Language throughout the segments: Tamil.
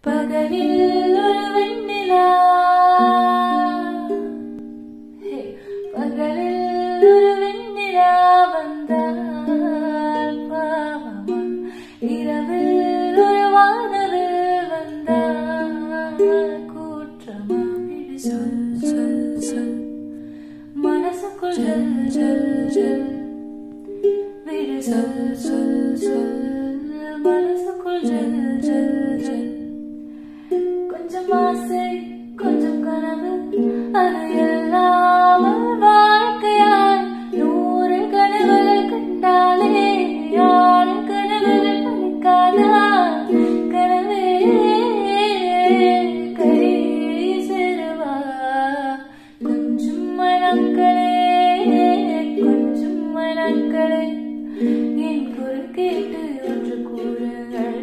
பகலில் ஒரு வெண்ணிலா ஹே, பகலில் ஒரு வெண்ணிலா வந்தால் பாவமா இரவில் ஒரு வானவில் வந்தால் கூற்றமா விடு சொல் சொல் சொல் மனசுக்குள் ஜல் ஜல் ஜல் விடு சொல் சொல் சொல் மனசுக்குள் ஜல் ஜல் ஜல் கொஞ்சம் ஆசை கொஞ்சம் கனவு அது இல்லாமல் வாழ்க்கையால் நூறு கனவுகள் கண்டாலே யாரு கனவுகள் பலிக்காதா கனவே கை சேருவா கொஞ்சம் மனங்களே கொஞ்சம் மனங்களே என் குரல் கேட்டு ஒன்று கூறுங்கள்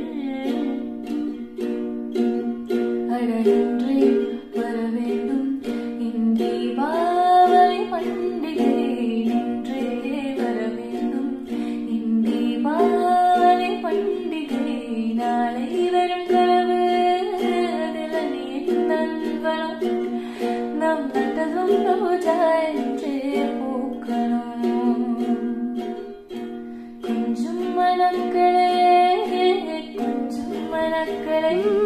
அடனன்றே வர வேண்டும் என் தீபாவளி பண்டிகை இன்றே வர வேண்டும் என் தீபாவளி பண்டிகை நாளை வரும் கனவு அதில் நீ நல்வனம் நம் நட்டதும் ரோஜா என்றே பூக்கணும் கொஞ்சம் மனக்களே கொஞ்சம் மனக்களே